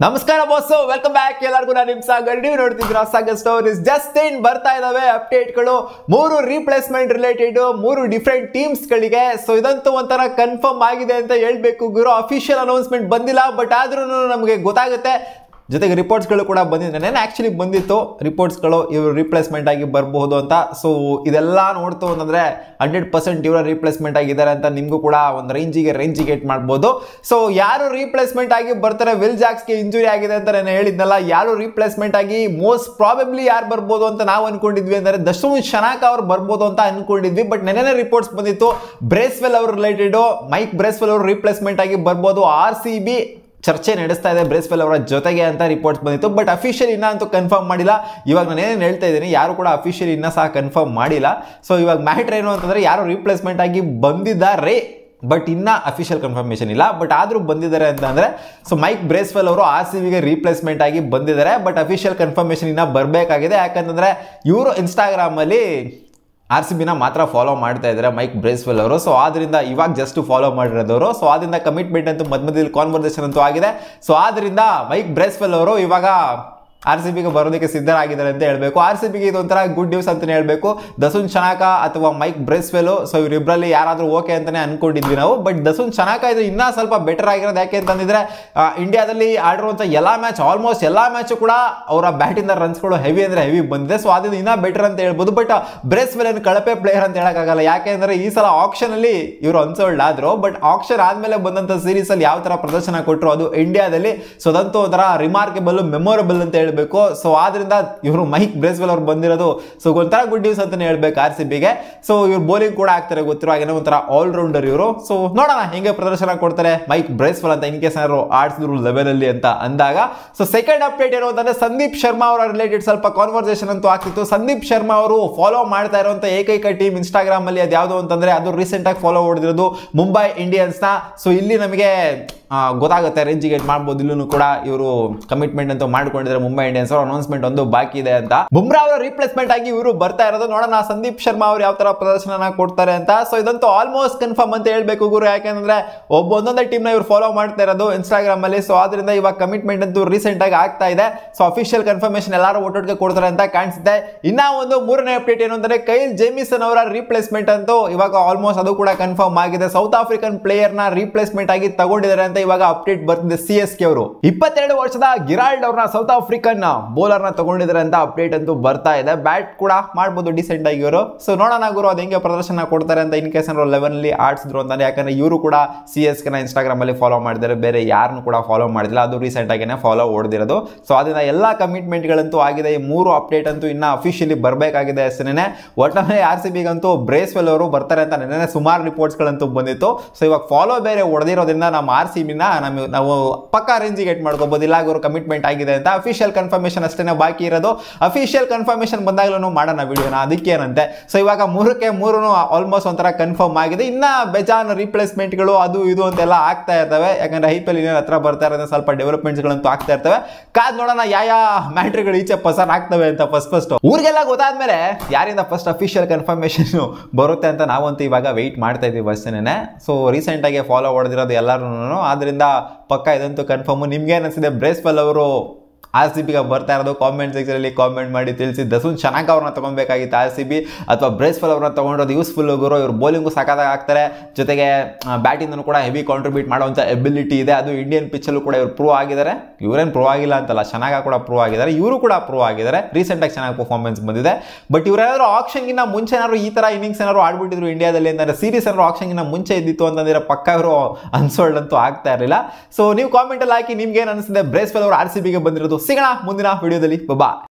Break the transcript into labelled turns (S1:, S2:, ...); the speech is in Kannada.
S1: ನಮಸ್ಕಾರ ಬಾಸ್ ವೆಲ್ಕಮ್ ಬ್ಯಾಕ್ ಎಲ್ಲರಿಗೂ ನಾನು ನಿಮ್ ಸಾಗರ್ ನೀವು ನೋಡ್ತಿದ್ದೀರಾ ಸಾಗರ್ ಸ್ಟೋರೀಸ್ ಜಸ್ಟ್ ಇನ್ ಬರ್ತಾ ಇದಾವೆ ಅಪ್ಡೇಟ್ಗಳು ಮೂರು ರೀಪ್ಲೇಸ್ಮೆಂಟ್ ರಿಲೇಟೆಡ್ ಮೂರು ಡಿಫ್ರೆಂಟ್ ಟೀಮ್ಸ್ ಗಳಿಗೆ ಸೊ ಇದಂತೂ ಒಂಥರ ಕನ್ಫರ್ಮ್ ಆಗಿದೆ ಅಂತ ಹೇಳ್ಬೇಕು ಗುರು ಅಫಿಷಿಯಲ್ ಅನೌನ್ಸ್ಮೆಂಟ್ ಬಂದಿಲ್ಲ ಬಟ್ ಆದ್ರೂ ನಮಗೆ ಗೊತ್ತಾಗುತ್ತೆ ಜೊತೆಗೆ ರಿಪೋರ್ಟ್ಸ್ಗಳು ಕೂಡ ಬಂದಿದೆ ನೆನೆ ಆ್ಯಕ್ಚುಲಿ ಬಂದಿತ್ತು ರಿಪೋರ್ಟ್ಸ್ಗಳು ಇವರು ರೀಪ್ಲೇಸ್ಮೆಂಟ್ ಆಗಿ ಬರಬಹುದು ಅಂತ ಸೊ ಇದೆಲ್ಲ ನೋಡ್ತು ಅಂತಂದರೆ ಹಂಡ್ರೆಡ್ ಪರ್ಸೆಂಟ್ ಇವರ ರೀಪ್ಲೇಸ್ಮೆಂಟ್ ಆಗಿದ್ದಾರೆ ಅಂತ ನಿಮಗೂ ಕೂಡ ಒಂದು ರೇಂಜಿಗೆ ರೇಂಜಿಗೆ ಏಟ್ ಮಾಡ್ಬೋದು ಸೊ ಯಾರು ರೀಪ್ಲೇಸ್ಮೆಂಟ್ ಆಗಿ ಬರ್ತಾರೆ ವಿಲ್ ಜಾಕ್ಸ್ಗೆ ಇಂಜುರಿ ಆಗಿದೆ ಅಂತ ನಾನು ಹೇಳಿದ್ನಲ್ಲ ಯಾರು ರೀಪ್ಲೇಸ್ಮೆಂಟ್ ಆಗಿ ಮೋಸ್ಟ್ ಪ್ರಾಬಬ್ಲಿ ಯಾರು ಬರ್ಬೋದು ಅಂತ ನಾವು ಅನ್ಕೊಂಡಿದ್ವಿ ಅಂದರೆ ದಶಮ್ ಶನಾಕ್ ಅವ್ರು ಬರ್ಬೋದು ಅಂತ ಅನ್ಕೊಂಡಿದ್ವಿ ಬಟ್ ನೆನೆ ರಿಪೋರ್ಟ್ಸ್ ಬಂದಿತ್ತು ಬ್ರೇಸ್ವೆಲ್ ಅವ್ರ ರಿಲೇಟೆಡು ಮೈಕ್ ಬ್ರೇಸ್ವೆಲ್ ಅವರು ರೀಪ್ಲೇಸ್ಮೆಂಟ್ ಆಗಿ ಬರ್ಬೋದು ಆರ್ ಸಿ ಬಿ ಚರ್ಚೆ ನಡೆಸ್ತಾ ಇದೆ ಬ್ರೇಸ್ವೆಲ್ ಅವರ ಜೊತೆಗೆ ಅಂತ ರಿಪೋರ್ಟ್ಸ್ ಬಂದಿತ್ತು ಬಟ್ ಅಫಿಷಿಯಲ್ ಇನ್ನೂ ಅಂತೂ ಕನ್ಫರ್ಮ್ ಮಾಡಿಲ್ಲ ಇವಾಗ ನಾನು ಏನೇನು ಹೇಳ್ತಾ ಇದ್ದೀನಿ ಯಾರು ಕೂಡ ಅಫಿಷಿಯಲ್ ಇನ್ನೂ ಸಹ ಕನ್ಫರ್ಮ್ ಮಾಡಿಲ್ಲ ಸೊ ಇವಾಗ ಮ್ಯಾಟ್ರ್ ಏನು ಅಂತಂದರೆ ಯಾರು ರೀಪ್ಲೇಸ್ಮೆಂಟ್ ಆಗಿ ಬಂದಿದ್ದಾರೆ ಬಟ್ ಇನ್ನೂ ಅಫಿಷಿಯಲ್ ಕನ್ಫರ್ಮೇಷನ್ ಇಲ್ಲ ಬಟ್ ಆದರೂ ಬಂದಿದ್ದಾರೆ ಅಂತ ಅಂದರೆ ಸೊ ಮೈಕ್ ಬ್ರೇಸ್ವೆಲ್ ಅವರು ಆರ್ ಸಿ ಬಿಗೆ ರೀಪ್ಲೇಸ್ಮೆಂಟ್ ಆಗಿ ಬಂದಿದ್ದಾರೆ ಬಟ್ ಅಫಿಷಿಯಲ್ ಕನ್ಫರ್ಮೇಷನ್ ಇನ್ನೂ ಬರಬೇಕಾಗಿದೆ ಯಾಕಂತಂದರೆ ಇವರು ಇನ್ಸ್ಟಾಗ್ರಾಮಲ್ಲಿ ಆರ್ ಸಿ ಬಿನ ಮಾತ್ರ ಫಾಲೋ ಮಾಡ್ತಾ ಇದ್ದಾರೆ ಮೈಕ್ ಬ್ರೇಸ್ವೆಲ್ ಅವರು ಸೊ ಆದ್ರಿಂದ ಇವಾಗ ಜಸ್ಟ್ ಫಾಲೋ ಮಾಡಿರೋದವರು ಸೊ ಆದ್ರಿಂದ ಕಮಿಟ್ಮೆಂಟ್ ಅಂತೂ ಮಧ್ಯ ಮಧ್ಯದಲ್ಲಿ ಕಾನ್ವರ್ಸೇಷನ್ ಅಂತೂ ಆಗಿದೆ ಸೊ ಆದ್ರಿಂದ ಮೈಕ್ ಬ್ರೇಸ್ವೆಲ್ ಅವರು ಇವಾಗ ಆರ್ ಸಿ ಬಿಗೆ ಬರೋದಕ್ಕೆ ಸಿದ್ಧರಾಗಿದ್ದಾರೆ ಅಂತ ಹೇಳಬೇಕು ಆರ್ ಸಿ ಬಿಗೆ ಇದೊಂಥರ ಗುಡ್ ನ್ಯೂಸ್ ಅಂತಲೇ ಹೇಳಬೇಕು ದಸುನ್ ಚನಾಕ ಅಥವಾ ಮೈಕ್ ಬ್ರೇಸ್ವೆಲು ಸೊ ಇವರಿಬ್ಬರಲ್ಲಿ ಯಾರಾದರೂ ಓಕೆ ಅಂತಲೇ ಅನ್ಕೊಂಡಿದ್ವಿ ನಾವು ಬಟ್ ದಸುನ್ ಚನಾಕ ಇದು ಇನ್ನೂ ಸ್ವಲ್ಪ ಬೆಟರ್ ಆಗಿರೋದು ಯಾಕೆ ಅಂತಂದಿದ್ರೆ ಆ, ಇಂಡಿಯಾದಲ್ಲಿ ಆಡಿರುವಂಥ ಎಲ್ಲ ಮ್ಯಾಚ್ ಆಲ್ಮೋಸ್ಟ್ ಎಲ್ಲ ಮ್ಯಾಚು ಕೂಡ ಅವರ ಬ್ಯಾಟಿಂದ ರನ್ಸ್ಗಳು ಹೆವಿ ಅಂದರೆ ಹೆವಿ ಬಂದಿದೆ ಸೊ ಅದರಿಂದ ಇನ್ನೂ ಬೆಟರ್ ಅಂತ ಹೇಳ್ಬೋದು ಬಟ್ ಬ್ರೇಸ್ವೆಲ್ ಏನು ಕಳಪೆ ಪ್ಲೇಯರ್ ಅಂತ ಹೇಳೋಕ್ಕಾಗಲ್ಲ ಯಾಕೆ ಅಂದರೆ ಈ ಸಲ ಆಕ್ಷನಲ್ಲಿ ಇವರು ಅನ್ಸೋಲ್ಡ್ ಆದರು ಬಟ್ ಆಕ್ಷನ್ ಆದಮೇಲೆ ಬಂದಂಥ ಸೀರೀಸಲ್ಲಿ ಯಾವ ಥರ ಪ್ರದರ್ಶನ ಕೊಟ್ಟರು ಅದು ಇಂಡಿಯಾದಲ್ಲಿ ಸೊ ಅದಂತೂ ಒಂಥರ ರಿಮಾರ್ಕೆಬಲ್ ಮೆಮೊರಬಲ್ ಅಂತ ಹೇಳಬೇಕು ಸೊ ಆದ್ರಿಂದ ಇವರು ಮೈಕ್ ಬ್ರೇಸ್ವೆಲ್ ಅವ್ರು ಬಂದಿರೋದು ಸೊ ಒಂಥರ ಗುಡ್ ನ್ಯೂಸ್ ಅಂತಾನೆ ಹೇಳ್ಬೇಕು ಆರ್ ಸಿ ಬಿಗೆ ಸೊ ಇವ್ರು ಬೌಲಿಂಗ್ ಕೂಡ ಆಗ್ತಾರೆ ಗೊತ್ತಿರೋ ಹಾಗೆ ಒಂಥರ ಆಲ್ರೌಂಡರ್ ಇವರು ಸೊ ನೋಡೋಣ ಹೆಂಗೆ ಪ್ರದರ್ಶನ ಕೊಡ್ತಾರೆ ಮೈಕ್ ಬ್ರೇಸ್ವೆಲ್ ಅಂತ ಇನ್ ಕೇಸ್ ಏನಾದ್ರು ಆಡಿಸಿದ್ರು ಲೆವೆಲ್ ಅಲ್ಲಿ ಅಂತ ಅಂದಾಗ ಸೊ ಸೆಕೆಂಡ್ ಅಪ್ಡೇಟ್ ಏನು ಅಂತಂದ್ರೆ ಸಂದೀಪ್ ಶರ್ಮಾ ಅವರ ರಿಲೇಟೆಡ್ ಸ್ವಲ್ಪ ಕಾನ್ವರ್ಸೇಷನ್ ಅಂತೂ ಆಗ್ತಿತ್ತು ಸಂದೀಪ್ ಶರ್ಮಾ ಅವರು ಫಾಲೋ ಮಾಡ್ತಾ ಇರುವಂತ ಏಕೈಕ ಟೀಮ್ ಇನ್ಸ್ಟಾಗ್ರಾಮ್ ಅಲ್ಲಿ ಅದು ಯಾವುದು ಅಂತಂದ್ರೆ ಅದು ರೀಸೆಂಟ್ ಆಗಿ ಫಾಲೋ ಹೊಡೆದಿರೋದು ಮುಂಬೈ ಇಂಡಿಯನ್ಸ್ ನ ಸೊ ಇಲ್ಲಿ ನಮಗೆ ಆ, ಗೊತ್ತಾಗುತ್ತೆ ರೇಂಜಿಗೆ ಮಾಡ್ಬೋದು ಇಲ್ಲೂ ಕೂಡ ಇವರು ಕಮಿಟ್ಮೆಂಟ್ ಅಂತೂ ಮಾಡ್ಕೊಂಡಿದ್ದಾರೆ ಮುಂಬೈ ಇಂಡಿಯನ್ಸ್ ಅವರು ಅನೌನ್ಸ್ಮೆಂಟ್ ಒಂದು ಬಾಕಿ ಇದೆ ಅಂತ ಬುಮ್ರಾ ಅವರ ರೀಪ್ಲೇಸ್ಮೆಂಟ್ ಆಗಿ ಇವರು ಬರ್ತಾ ಇರೋದು ನೋಡೋಣ ಸಂದೀಪ್ ಶರ್ಮಾ ಅವ್ರು ಯಾವ ತರ ಪ್ರದರ್ಶನ ಕೊಡ್ತಾರೆ ಅಂತ ಸೊ ಇದಂತೂ ಆಲ್ಮೋಸ್ಟ್ ಕನ್ಫರ್ಮ್ ಅಂತ ಹೇಳ್ಬೇಕು ಗುರು ಯಾಕೆಂದ್ರೆ ಒಬ್ಬ ಒಂದೊಂದೇ ಟೀಮ್ ನ ಇವ್ರು ಫಾಲೋ ಮಾಡ್ತಾ ಇರೋದು ಇನ್ಸ್ಟಾಗ್ರಾಮ್ ಅಲ್ಲಿ ಸೊ ಆದ್ರಿಂದ ಇವಾಗ ಕಮಿಟ್ಮೆಂಟ್ ಅಂತೂ ರೀಸೆಂಟ್ ಆಗಿ ಆಗ್ತಾ ಇದೆ ಸೊ ಅಫಿಷಿಯಲ್ ಕನ್ಫರ್ಮೇಶನ್ ಎಲ್ಲರೂ ಒಟ್ಟೊಟ್ಟಿಗೆ ಕೊಡ್ತಾರೆ ಅಂತ ಕಾಣಿಸುತ್ತೆ ಇನ್ನ ಒಂದು ಮೂರನೇ ಅಪ್ಡೇಟ್ ಏನು ಅಂದ್ರೆ ಕೈಲ್ ಜೇಮಿಸನ್ ಅವರ ರೀಪ್ಲೇಸ್ಮೆಂಟ್ ಅಂತೂ ಇವಾಗ ಆಲ್ಮೋಸ್ಟ್ ಅದು ಕೂಡ ಕನ್ಫರ್ಮ್ ಆಗಿದೆ ಸೌತ್ ಆಫ್ರಿಕನ್ ಪ್ಲೇಯರ್ ನ ರೀಪ್ಲೇಸ್ಮೆಂಟ್ ಆಗಿ ತಗೊಂಡಿದ್ದಾರೆ ಅಂತ ಇವಾಗ ಅಪ್ಡೇಟ್ ಬರ್ತಿದೆ ಸಿ ಎಸ್ ಕೆ ಅವರು ಇಪ್ಪತ್ತೆರಡು ವರ್ಷದ ಗಿರಾಲ್ಡ್ ಅವ್ರನ್ನ ಸೌತ್ ಆಫ್ರಿಕನ್ ಬೌಲರ್ ನ ತಗೊಂಡಿದ್ದಾರೆ ಅಂತ ಅಪ್ಡೇಟ್ ಅಂತೂ ಬರ್ತಾ ಇದೆ ಬ್ಯಾಟ್ ಕೂಡ ಮಾಡ್ಬೋದು ಡಿಸೆಂಟ್ ಆಗಿ ಇವರು ಸೊ ನೋಡೋಣ ಗುರು ಅದು ಹೆಂಗೆ ಪ್ರದರ್ಶನ ಕೊಡ್ತಾರೆ ಅಂತ ಇನ್ ಕೇಸ್ ಏನಾದ್ರು ಲೆವೆನ್ ಅಲ್ಲಿ ಆಡಿಸಿದ್ರು ಅಂತಾನೆ ಯಾಕಂದ್ರೆ ಇವರು ಕೂಡ ಸಿ ಎಸ್ ಕೆ ನ ಇನ್ಸ್ಟಾಗ್ರಾಮ್ ಅಲ್ಲಿ ಫಾಲೋ ಮಾಡಿದ್ದಾರೆ ಬೇರೆ ಯಾರನ್ನು ಕೂಡ ಫಾಲೋ ಮಾಡಿದಿಲ್ಲ ಅದು ರೀಸೆಂಟ್ ಆಗಿನೇ ಫಾಲೋ ಹೊಡೆದಿರೋದು ಸೊ ಅದರಿಂದ ಎಲ್ಲ ಕಮಿಟ್ಮೆಂಟ್ ಗಳಂತೂ ಆಗಿದೆ ಈ ಮೂರು ಅಪ್ಡೇಟ್ ಅಂತೂ ಇನ್ನ ಅಫಿಷಿಯಲಿ ಬರಬೇಕಾಗಿದೆ ಅಷ್ಟೇನೆ ಒಟ್ಟಿನಲ್ಲಿ ಆರ್ ಸಿ ಬಿಗಂತೂ ಬ್ರೇಸ್ವೆಲ್ ಅವರು ಬರ್ತಾರೆ ಅಂತ ನೆನ್ನೆ ಸುಮಾರು ರಿಪೋರ್ಟ್ಸ್ ಗಳಂತೂ ಬಂದಿತ್ತು ಸೊ ಇವಾಗ ಫಾಲೋ ಬೇರೆ ಹೊಡೆದಿರೋದ್ರಿಂದ ನಮ್ಮ ಆರ್ ಸಿ ಬಿನ ನಮ್ಮ ನಾವು ಪಕ್ಕಾ ರೇಂಜಿಗೆ ಗೆಟ್ ಮಾಡ್ಕೋಬಹುದು ಇಲ್ಲ ಅವರು ಕಮಿಟ್ಮೆಂಟ್ ಆಗಿದೆ ಅಂತ ಅಫಿಷಿಯಲ್ ಕನ್ಫರ್ಮೇಷನ್ ಅಷ್ಟೇ ಬಾಕಿ ಇರೋದು ಅಫಿಷಿಯಲ್ ಕನ್ಫರ್ಮೇಷನ್ ಬಂದಾಗಲೂ ಮಾಡೋಣ ವಿಡಿಯೋನ ಅದಕ್ಕೇನಂತೆ ಸೊ ಇವಾಗ ಮೂರಕ್ಕೆ ಮೂರು ಆಲ್ಮೋಸ್ಟ್ ಒಂಥರ ಕನ್ಫರ್ಮ್ ಆಗಿದೆ ಇನ್ನ ಬೇಜಾನ್ ರಿಪ್ಲೇಸ್ಮೆಂಟ್ಗಳು ಅದು ಇದು ಅಂತೆಲ್ಲ ಆಗ್ತಾ ಇರ್ತವೆ ಯಾಕಂದ್ರೆ ಐ ಪಿ ಎಲ್ ಇನ್ನೇನು ಹತ್ರ ಬರ್ತಾ ಇರೋದ್ರೆ ಸ್ವಲ್ಪ ಡೆವಲಪ್ಮೆಂಟ್ಸ್ಗಳಂತೂ ಆಗ್ತಾ ಇರ್ತವೆ ಕಾದ್ ನೋಡೋಣ ಯಾವ ಮ್ಯಾಟ್ರಿಗಳು ಈಚೆ ಪಸನ್ ಆಗ್ತವೆ ಅಂತ ಫಸ್ಟ್ ಫಸ್ಟ್ ಊರಿಗೆಲ್ಲ ಗೊತ್ತಾದ್ಮೇಲೆ ಯಾರಿಂದ ಫಸ್ಟ್ ಅಫಿಷಿಯಲ್ ಕನ್ಫರ್ಮೇಷನ್ ಬರುತ್ತೆ ಅಂತ ನಾವಂತೂ ಇವಾಗ ವೆಯ್ಟ್ ಮಾಡ್ತಾ ಇದೀವಿ ಅಷ್ಟೇನೆ ಸೊ ರೀಸೆಂಟಾಗಿ ಫಾಲೋ ಹೊಡೆದಿರೋದು ಎಲ್ಲರೂ ಆದ್ರಿಂದ ಪಕ್ಕ ಇದಂತೂ ಕನ್ಫರ್ಮು ನಿಮ್ಗೆ ಅನಿಸಿದೆ ಬ್ರೇಸ್ವೆಲ್ ಅವರು ಆರ್ ಸಿ ಬಿಗೆ ಬರ್ತಾ ಇರೋದು ಕಾಮೆಂಟ್ ಸೆಕ್ಷನಲ್ಲಿ ಕಾಮೆಂಟ್ ಮಾಡಿ ತಿಳಿಸಿ ದಸುನ್ ಚೆನ್ನಾಗಿ ಅವ್ರನ್ನ ತೊಗೊಬೇಕಾಗಿತ್ತು ಆರ್ ಸಿ ಬಿ ಅಥವಾ ಬ್ರೇಸ್ವೆಲ್ ಅವ್ರನ್ನ ತೊಗೊಂಡಿರೋದು ಯೂಸ್ಫುಲ್ ಗುರು ಇವರು ಬೌಲಿಂಗು ಸಖತ್ತಾಗಿ ಆಗ್ತಾರೆ ಜೊತೆಗೆ ಬ್ಯಾಟಿಂದನೂ ಕೂಡ ಹೆವಿ ಕಾಂಟ್ರಿಬ್ಯೂಟ್ ಮಾಡುವಂಥ ಎಬಿಲಿಟಿ ಇದೆ ಅದು ಇಂಡಿಯನ್ ಪಿಚ್ಚಲ್ಲೂ ಕೂಡ ಇವರು ಪ್ರೂವ್ ಆಗಿದ್ದಾರೆ ಇವರೇನು ಪ್ರೂವ್ ಆಗಿಲ್ಲ ಅಂತಲ್ಲ ಚೆನ್ನಾಗಿ ಕೂಡ ಪ್ರೂವ್ ಆಗಿದ್ದಾರೆ ಇವರು ಕೂಡ ಪ್ರೂವ್ ಆಗಿದ್ದಾರೆ ರೀಸೆಂಟಾಗಿ ಚೆನ್ನಾಗಿ ಪರ್ಫಾರ್ಮೆನ್ಸ್ ಬಂದಿದೆ ಬಟ್ ಇವರೇನಾದ್ರು ಆಕ್ಷನ್ಗಿನ್ನ ಮುಂಚೆ ಏನಾದ್ರು ಈ ಥರ ಇನ್ನಿಂಗ್ಸ್ ಏನಾದ್ರು ಆಡ್ಬಿಟ್ಟಿದ್ರು ಇಂಡಿಯಾದಲ್ಲಿ ಅಂತಂದ್ರೆ ಸೀರೀಸ್ ಏನಾದ್ರು ಆಕ್ಷನ್ಗಿನ್ನ ಮುಂಚೆ ಇದ್ದಿತ್ತು ಅಂತಂದ್ರೆ ಪಕ್ಕ ಇವರು ಅನ್ಸೋಲ್ಡ್ ಅಂತೂ ಆಗ್ತಾ ಇರಲಿಲ್ಲ ಸೊ ನೀವು ಕಾಮೆಂಟಲ್ಲಿ ಹಾಕಿ ನಿಮ್ಗೆ ಏನು ಅನಿಸಿದೆ ಬ್ರೇಸ್ವೆಲ್ ಅವರು ಆರ್ ಸಿ ಬಿಗೆ ಬಂದಿರೋದು ಸಿಗೋಣ ಮುಂದಿನ ವಿಡಿಯೋದಲ್ಲಿ ಬಾ